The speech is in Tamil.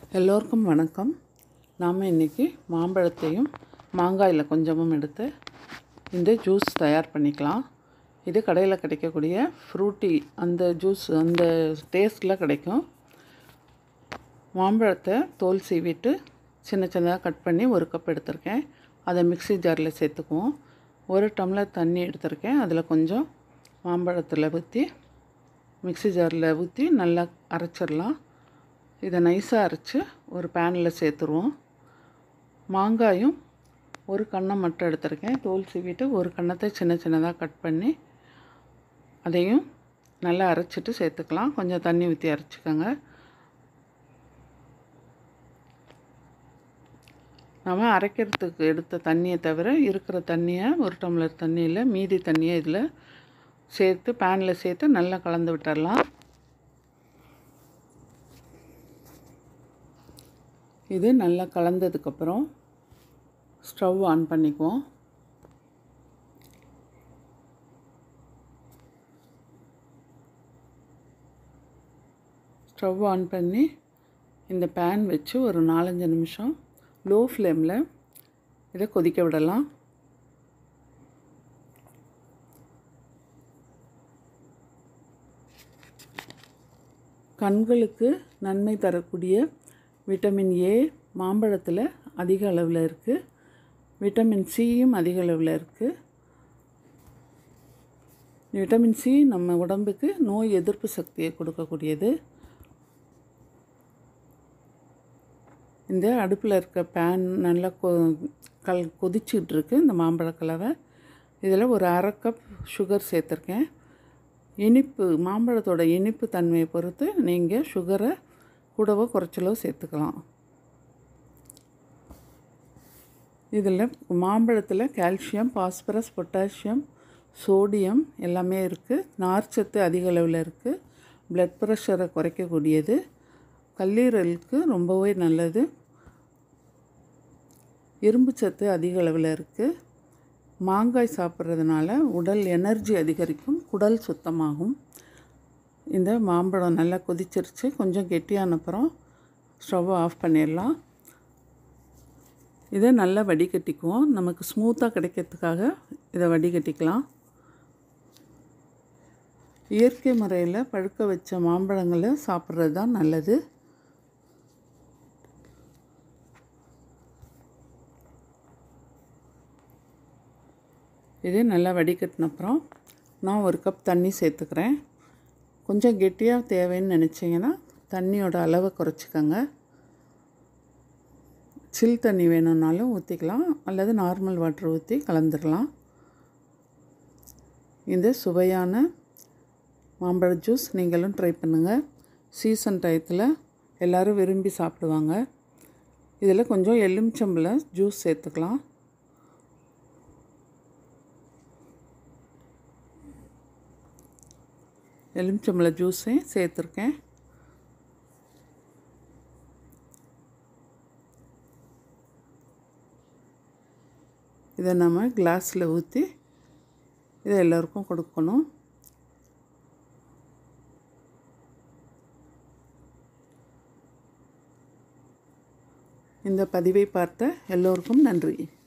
எல்லோருக்கும் வணக்கம் நாம் இன்றைக்கி மாம்பழத்தையும் மாங்காயில் கொஞ்சமும் எடுத்து இந்த ஜூஸ் தயார் பண்ணிக்கலாம் இது கடையில் கிடைக்கக்கூடிய ஃப்ரூட்டி அந்த ஜூஸ் அந்த டேஸ்ட்டில் கிடைக்கும் மாம்பழத்தை தோல் சீவிட்டு சின்ன சின்னதாக கட் பண்ணி ஒரு கப் எடுத்திருக்கேன் அதை மிக்ஸி ஜாரில் சேர்த்துக்குவோம் ஒரு டம்ளர் தண்ணி எடுத்திருக்கேன் அதில் கொஞ்சம் மாம்பழத்தில் ஊற்றி மிக்ஸி ஜாரில் ஊற்றி நல்லா அரைச்சிடலாம் இதை நைஸாக அரைச்சி ஒரு பேனில் சேர்த்துருவோம் மாங்காயும் ஒரு கண்ணை மட்டும் எடுத்திருக்கேன் தோல் சீவிட்டு ஒரு கண்ணத்தை சின்ன சின்னதாக கட் பண்ணி அதையும் நல்லா அரைச்சிட்டு சேர்த்துக்கலாம் கொஞ்சம் தண்ணி ஊற்றி அரைச்சிக்கோங்க நம்ம அரைக்கிறதுக்கு எடுத்த தண்ணியை தவிர இருக்கிற தண்ணியை ஒரு டம்ளர் தண்ணியில் மீதி தண்ணியை இதில் சேர்த்து பேனில் சேர்த்து நல்லா கலந்து விட்டுடலாம் இது நல்லா கலந்ததுக்கப்புறம் ஸ்டவ் ஆன் பண்ணிக்குவோம் ஸ்டவ் ஆன் பண்ணி இந்த பேன் வச்சு ஒரு நாலஞ்சு நிமிஷம் லோ ஃப்ளேமில் இதை கொதிக்க விடலாம் கண்களுக்கு நன்மை தரக்கூடிய விட்டமின் ஏ மாம்பழத்தில் அதிக அளவில் இருக்குது விட்டமின் சியும் அதிக அளவில் இருக்குது விட்டமின் சி நம்ம உடம்புக்கு நோய் எதிர்ப்பு சக்தியை கொடுக்கக்கூடியது இந்த அடுப்பில் இருக்க பேன் நல்லா கொ கல் கொதிச்சிட்ருக்கு இந்த மாம்பழ கலவை இதில் ஒரு அரை கப் சுகர் சேர்த்துருக்கேன் இனிப்பு மாம்பழத்தோட இனிப்பு தன்மையை பொறுத்து நீங்கள் சுகரை கூடவோ குறைச்சலோ சேர்த்துக்கலாம் இதில் மாம்பழத்தில் கால்சியம் பாஸ்பரஸ் பொட்டாசியம் சோடியம் எல்லாமே இருக்குது நார்ச்சத்து அதிக அளவில் இருக்குது ப்ளட் ப்ரெஷரை குறைக்கக்கூடியது கல்லீரலுக்கு ரொம்பவே நல்லது இரும்பு சத்து அதிக அளவில் இருக்குது மாங்காய் சாப்பிட்றதுனால உடல் எனர்ஜி அதிகரிக்கும் குடல் சுத்தமாகும் இந்த மாம்பழம் நல்லா கொதிச்சிருச்சு கொஞ்சம் கெட்டியான அப்புறம் ஸ்டவ்வை ஆஃப் பண்ணிடலாம் இதை நல்லா வடிகட்டிக்குவோம் நமக்கு ஸ்மூத்தாக கிடைக்கிறதுக்காக இதை வடிகட்டிக்கலாம் இயற்கை முறையில் பழுக்க வச்ச மாம்பழங்களை சாப்பிட்றது தான் நல்லது இது நல்லா வடிகட்டின அப்புறம் நான் ஒரு கப் தண்ணி சேர்த்துக்கிறேன் கொஞ்சம் கெட்டியாக தேவைன்னு நினச்சிங்கன்னா தண்ணியோட அளவை குறைச்சிக்கோங்க சில் தண்ணி வேணும்னாலும் ஊற்றிக்கலாம் அல்லது நார்மல் வாட்டர் ஊற்றி கலந்துடலாம் இந்த சுவையான மாம்பழ ஜூஸ் நீங்களும் ட்ரை பண்ணுங்கள் சீசன் டயத்தில் எல்லோரும் விரும்பி சாப்பிடுவாங்க இதில் கொஞ்சம் எலுமிச்சம்பழ ஜூஸ் சேர்த்துக்கலாம் எலுமிச்சம்பழ ஜூஸையும் சேர்த்துருக்கேன் இதை நம்ம கிளாஸில் ஊற்றி இதை எல்லோருக்கும் கொடுக்கணும் இந்த பதிவை பார்த்த எல்லோருக்கும் நன்றி